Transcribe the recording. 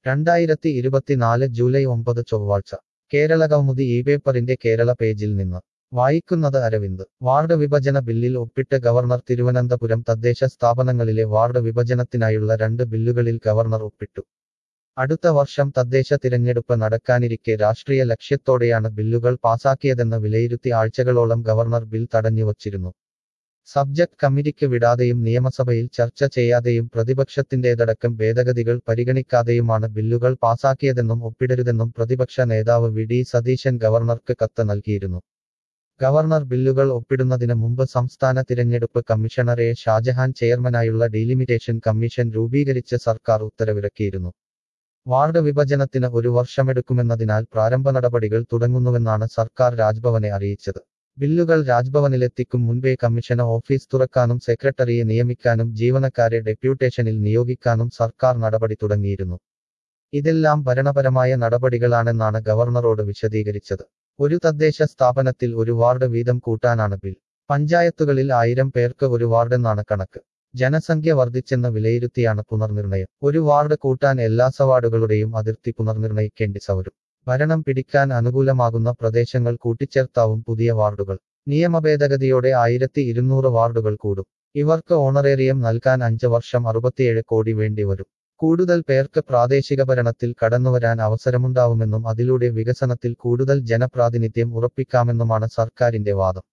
രണ്ടായിരത്തി ഇരുപത്തിനാല് ജൂലൈ ഒമ്പത് ചൊവ്വാഴ്ച കേരള കൗമുദി ഈ പേപ്പറിന്റെ കേരള പേജിൽ നിന്ന് വായിക്കുന്നത് അരവിന്ദ് വാർഡ് വിഭജന ബില്ലിൽ ഒപ്പിട്ട് ഗവർണർ തിരുവനന്തപുരം തദ്ദേശ സ്ഥാപനങ്ങളിലെ വാർഡ് വിഭജനത്തിനായുള്ള രണ്ട് ബില്ലുകളിൽ ഗവർണർ ഒപ്പിട്ടു അടുത്ത വർഷം തദ്ദേശ തിരഞ്ഞെടുപ്പ് നടക്കാനിരിക്കെ രാഷ്ട്രീയ ലക്ഷ്യത്തോടെയാണ് ബില്ലുകൾ പാസാക്കിയതെന്ന് വിലയിരുത്തി ആഴ്ചകളോളം ഗവർണർ ബിൽ തടഞ്ഞുവച്ചിരുന്നു സബ്ജക്ട് കമ്മിറ്റിക്ക് വിടാതെയും നിയമസഭയിൽ ചർച്ച ചെയ്യാതെയും പ്രതിപക്ഷത്തിന്റേതടക്കം ഭേദഗതികൾ പരിഗണിക്കാതെയുമാണ് ബില്ലുകൾ പാസാക്കിയതെന്നും ഒപ്പിടരുതെന്നും പ്രതിപക്ഷ നേതാവ് വി ഡി സതീശൻ ഗവർണർക്ക് കത്ത് നൽകിയിരുന്നു ഗവർണർ ബില്ലുകൾ ഒപ്പിടുന്നതിന് മുമ്പ് സംസ്ഥാന തിരഞ്ഞെടുപ്പ് കമ്മീഷണർ എ ഷാജഹാൻ ചെയർമാനായുള്ള ഡീലിമിറ്റേഷൻ കമ്മീഷൻ രൂപീകരിച്ച് സർക്കാർ ഉത്തരവിറക്കിയിരുന്നു വാർഡ് വിഭജനത്തിന് ഒരു വർഷമെടുക്കുമെന്നതിനാൽ പ്രാരംഭ നടപടികൾ തുടങ്ങുന്നുവെന്നാണ് സർക്കാർ രാജ്ഭവനെ അറിയിച്ചത് ബില്ലുകൾ രാജ്ഭവനിലെത്തിക്കും മുൻപേ കമ്മീഷന് ഓഫീസ് തുറക്കാനും സെക്രട്ടറിയെ നിയമിക്കാനും ജീവനക്കാരെ ഡെപ്യൂട്ടേഷനിൽ നിയോഗിക്കാനും സർക്കാർ നടപടി തുടങ്ങിയിരുന്നു ഇതെല്ലാം ഭരണപരമായ നടപടികളാണെന്നാണ് ഗവർണറോട് വിശദീകരിച്ചത് ഒരു തദ്ദേശ സ്ഥാപനത്തിൽ ഒരു വാർഡ് വീതം കൂട്ടാനാണ് ബിൽ പഞ്ചായത്തുകളിൽ ആയിരം പേർക്ക് ഒരു വാർഡെന്നാണ് കണക്ക് ജനസംഖ്യ വർദ്ധിച്ചെന്ന് വിലയിരുത്തിയാണ് പുനർനിർണയം ഒരു വാർഡ് കൂട്ടാൻ എല്ലാ സവാർഡുകളുടെയും അതിർത്തി പുനർനിർണയിക്കേണ്ടി സവരും ഭരണം പിടിക്കാൻ അനുകൂലമാകുന്ന പ്രദേശങ്ങൾ കൂട്ടിച്ചേർത്താവും പുതിയ വാർഡുകൾ നിയമഭേദഗതിയോടെ ആയിരത്തി ഇരുന്നൂറ് വാർഡുകൾ കൂടും ഇവർക്ക് ഓണറേറിയം നൽകാൻ അഞ്ച് വർഷം അറുപത്തിയേഴ് കോടി വേണ്ടിവരും കൂടുതൽ പേർക്ക് പ്രാദേശിക ഭരണത്തിൽ കടന്നുവരാൻ അവസരമുണ്ടാവുമെന്നും അതിലൂടെ വികസനത്തിൽ കൂടുതൽ ജനപ്രാതിനിധ്യം ഉറപ്പിക്കാമെന്നുമാണ് സർക്കാരിന്റെ വാദം